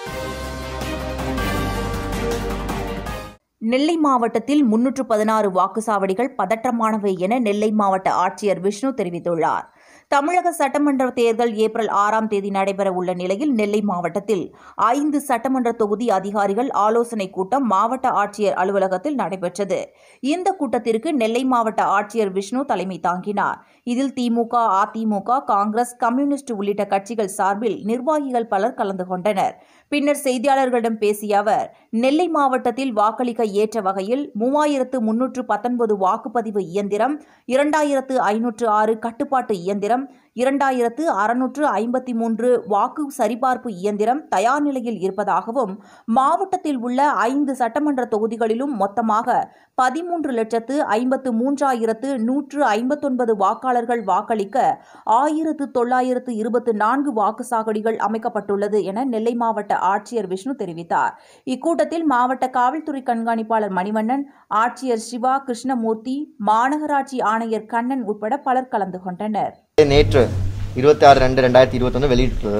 நெல்லை மாவட்டத்தில் முன்னூற்று பதினாறு வாக்குச்சாவடிகள் பதற்றமானவை என நெல்லை மாவட்ட ஆட்சியர் விஷ்ணு தெரிவித்துள்ளார் தமிழக சட்டமன்ற தேர்தல் ஏப்ரல் ஆறாம் தேதி நடைபெற உள்ள நிலையில் நெல்லை மாவட்டத்தில் ஐந்து சட்டமன்ற தொகுதி அதிகாரிகள் ஆலோசனைக் கூட்டம் மாவட்ட ஆட்சியர் அலுவலகத்தில் நடைபெற்றது இந்த கூட்டத்திற்கு நெல்லை மாவட்ட ஆட்சியர் விஷ்ணு தலைமை தாங்கினார் இதில் திமுக அதிமுக காங்கிரஸ் கம்யூனிஸ்ட் உள்ளிட்ட கட்சிகள் சார்பில் நிர்வாகிகள் பலர் கலந்து கொண்டனர் பின்னர் செய்தியாளர்களிடம் பேசிய அவர் நெல்லை மாவட்டத்தில் வாக்களிக்க ஏற்ற வகையில் மூவாயிரத்து முன்னூற்று பத்தொன்பது வாக்குப்பதிவு இயந்திரம் இரண்டாயிரத்து ஐநூற்று ஆறு கட்டுப்பாட்டு இயந்திரம் இரண்டாயிரத்து அறுநூற்று ஐம்பத்தி மூன்று வாக்கு சரிபார்ப்பு இயந்திரம் தயார் நிலையில் இருப்பதாகவும் மாவட்டத்தில் உள்ள ஐந்து சட்டமன்ற தொகுதிகளிலும் மொத்தமாக பதிமூன்று லட்சத்து ஐம்பத்து மூன்றாயிரத்து நூற்று ஐம்பத்தொன்பது வாக்காளர்கள் வாக்களிக்க ஆயிரத்து தொள்ளாயிரத்து இருபத்து நான்கு வாக்குச்சாவடிகள் அமைக்கப்பட்டுள்ளது என நெல்லை மாவட்ட ஆட்சியர் விஷ்ணு தெரிவித்தார் இக்கூட்டத்தில் மாவட்ட காவல்துறை கண்காணிப்பாளர் மணிவண்ணன் ஆட்சியர் சிவா கிருஷ்ணமூர்த்தி மாநகராட்சி ஆணையர் கண்ணன் உட்பட பலர் கலந்து கொண்டனர் நேற்று இருபத்தி ஆறு ரெண்டு ரெண்டாயிரத்தி இருபத்தொன்று வெளியிட்டுள்ளது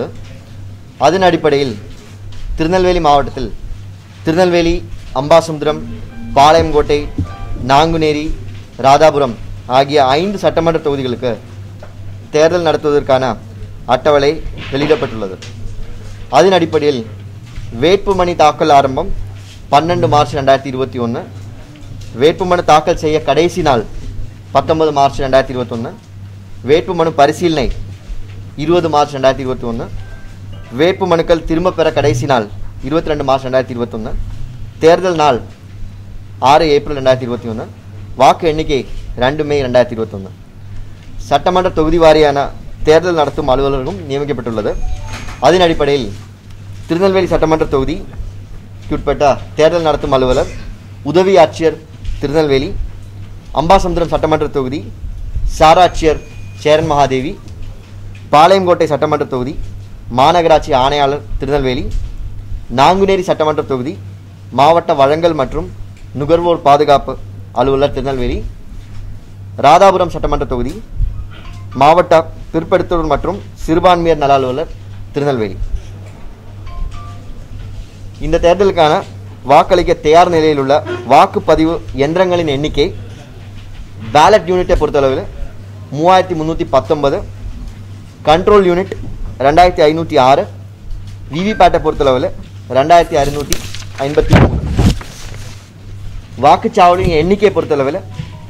அதன் அடிப்படையில் திருநெல்வேலி மாவட்டத்தில் திருநெல்வேலி அம்பாசமுத்திரம் பாளையங்கோட்டை நாங்குநேரி ராதாபுரம் ஆகிய ஐந்து சட்டமன்ற தொகுதிகளுக்கு தேர்தல் நடத்துவதற்கான அட்டவணை வெளியிடப்பட்டுள்ளது அதன் அடிப்படையில் வேட்புமனு தாக்கல் ஆரம்பம் பன்னெண்டு மார்ச் ரெண்டாயிரத்தி இருபத்தி ஒன்று வேட்புமனு தாக்கல் செய்ய கடைசி நாள் பத்தொன்பது மார்ச் ரெண்டாயிரத்தி இருபத்தொன்று வேட்புமனு பரிசீலனை இருபது மார்ச் ரெண்டாயிரத்தி இருபத்தி ஒன்று வேட்புமனுக்கள் திரும்பப் பெற கடைசி நாள் இருபத்தி ரெண்டு மார்ச் ரெண்டாயிரத்தி இருபத்தொன்று தேர்தல் நாள் ஆறு ஏப்ரல் ரெண்டாயிரத்தி இருபத்தி ஒன்று வாக்கு எண்ணிக்கை ரெண்டு மே ரெண்டாயிரத்தி இருபத்தொன்று சட்டமன்ற தொகுதி வாரியான தேர்தல் நடத்தும் அலுவலர்களும் நியமிக்கப்பட்டுள்ளது அதன் அடிப்படையில் திருநெல்வேலி சட்டமன்ற தொகுதிக்குட்பட்ட தேர்தல் நடத்தும் அலுவலர் உதவி ஆட்சியர் திருநெல்வேலி அம்பாசமுத்திரம் சட்டமன்ற தொகுதி சாராட்சியர் சேரன் மகாதேவி பாளையங்கோட்டை சட்டமன்ற தொகுதி மாநகராட்சி ஆணையாளர் திருநெல்வேலி நாங்குநேரி சட்டமன்ற தொகுதி மாவட்ட வழங்கல் மற்றும் நுகர்வோர் பாதுகாப்பு அலுவலர் திருநெல்வேலி ராதாபுரம் சட்டமன்ற தொகுதி மாவட்ட பிற்படுத்தோர் மற்றும் சிறுபான்மையர் நல அலுவலர் திருநெல்வேலி இந்த தேர்தலுக்கான வாக்களிக்க தயார் நிலையில் உள்ள வாக்குப்பதிவு எந்திரங்களின் எண்ணிக்கை பேலட் யூனிட்டை பொறுத்தளவில் மூவாயிரத்தி முந்நூற்றி பத்தொன்பது கண்ட்ரோல் யூனிட் ரெண்டாயிரத்தி ஐநூற்றி ஆறு விவிபேட்டை பொறுத்தளவில் ரெண்டாயிரத்தி அறுநூற்றி ஐம்பத்தி மூணு வாக்குச்சாவடியின் எண்ணிக்கை பொறுத்தளவில்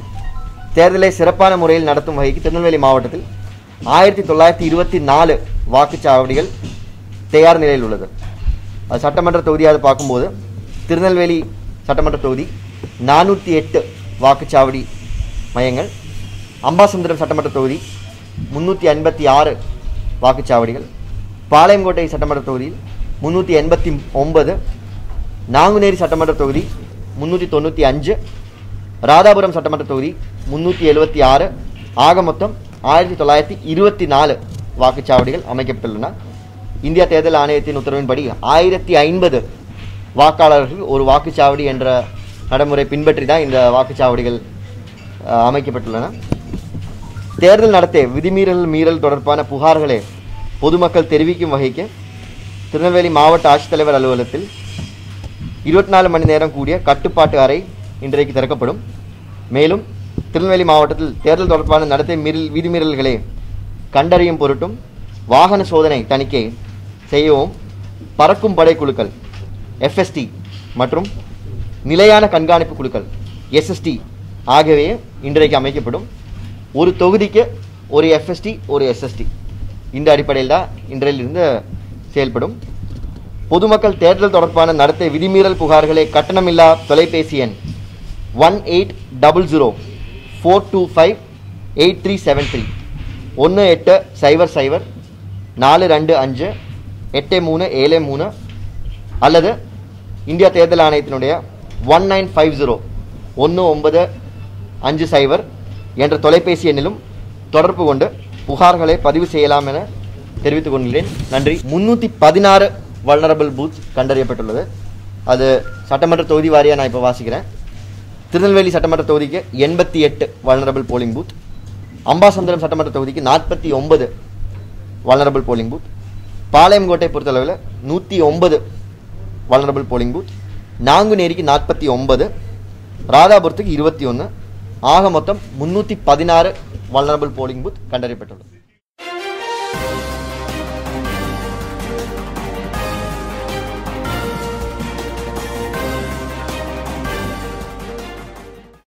தேர்தலை சிறப்பான முறையில் நடத்தும் வகைக்கு திருநெல்வேலி மாவட்டத்தில் ஆயிரத்தி தொள்ளாயிரத்தி இருபத்தி நாலு வாக்குச்சாவடிகள் தயார் நிலையில் உள்ளது அது சட்டமன்ற தொகுதியாக பார்க்கும்போது திருநெல்வேலி சட்டமன்ற தொகுதி நானூற்றி எட்டு வாக்குச்சாவடி மையங்கள் அம்பாசமுத்திரம் சட்டமன்ற தொகுதி முந்நூற்றி ஐம்பத்தி ஆறு வாக்குச்சாவடிகள் பாளையங்கோட்டை சட்டமன்ற தொகுதியில் முந்நூற்றி எண்பத்தி ஒன்பது நாங்குநேரி சட்டமன்ற தொகுதி முந்நூற்றி தொண்ணூற்றி அஞ்சு ராதாபுரம் சட்டமன்ற தொகுதி முந்நூற்றி எழுபத்தி ஆறு ஆக மொத்தம் ஆயிரத்தி தொள்ளாயிரத்தி இருபத்தி நாலு வாக்குச்சாவடிகள் அமைக்கப்பட்டுள்ளன இந்தியா தேர்தல் ஆணையத்தின் உத்தரவின்படி ஆயிரத்தி ஐம்பது வாக்காளர்கள் ஒரு வாக்குச்சாவடி என்ற நடைமுறை பின்பற்றி தான் இந்த வாக்குச்சாவடிகள் அஹ், அமைக்கப்பட்டுள்ளன தேர்தல் நடத்தை விதிமீறல் மீறல் தொடர்பான புகார்களை பொதுமக்கள் தெரிவிக்கும் வகைக்கு திருநெல்வேலி மாவட்ட ஆட்சித்தலைவர் அலுவலகத்தில் இருபத்தி நாலு மணி நேரம் கூடிய கட்டுப்பாட்டு அறை இன்றைக்கு திறக்கப்படும் மேலும் திருநெல்வேலி மாவட்டத்தில் தேர்தல் தொடர்பான நடத்தை மீறல் விதிமீறல்களை கண்டறியும் பொருட்டும் வாகன சோதனை தணிக்கை செய்யவும் பறக்கும் படை குழுக்கள் எஃப்எஸ்டி மற்றும் நிலையான கண்காணிப்பு குழுக்கள் எஸ்எஸ்டி ஆகியவை இன்றைக்கு அமைக்கப்படும் ஒரு தொகுதிக்கு ஒரு எஃப்எஸ்டி ஒரு எஸ்எஸ்டி இந்த அடிப்படையில் தான் இன்றையிலிருந்து செயல்படும் பொதுமக்கள் தேர்தல் தொடர்பான நடத்தை விதிமீறல் புகார்களை கட்டணமில்லா தொலைபேசி எண் one eight double zero four two five eight three seven three ஒன்று எட்டு சைபர் சைபர் நாலு ரெண்டு அஞ்சு எட்டு மூணு ஏழு மூணு அல்லது இந்தியா தேர்தல் ஆணையத்தினுடைய ஒன் நைன் ஃபைவ் ஜீரோ ஒன்று ஒன்பது அஞ்சு சைபர் என்ற தொலைபேசி எண்ணிலும் தொடர்பு கொண்டு புகார்களை பதிவு செய்யலாம் என தெரிவித்துக் கொள்கிறேன் நன்றி முன்னூற்றி பதினாறு வல்னரபிள் பூத் கண்டறியப்பட்டுள்ளது அது சட்டமன்ற தொகுதி வாரியாக நான் இப்போ வாசிக்கிறேன் திருநெல்வேலி சட்டமன்ற தொகுதிக்கு எண்பத்தி எட்டு வல்னரபிள் போலிங் பூத் அம்பாசமுத்திரம் சட்டமன்ற தொகுதிக்கு நாற்பத்தி ஒன்பது வல்னரபிள் போலிங் பூத் பாளையங்கோட்டை பொறுத்தளவில் நூற்றி ஒன்பது வல்னரபிள் போலிங் பூத் நாங்குநேரிக்கு நாற்பத்தி ஒன்பது ராதாபுரத்துக்கு இருபத்தி ஒன்று ஆக மொத்தம் முந்நூற்றி பதினாறு வல்னரபிள் போலிங் பூத் கண்டறியப்பட்டுள்ளது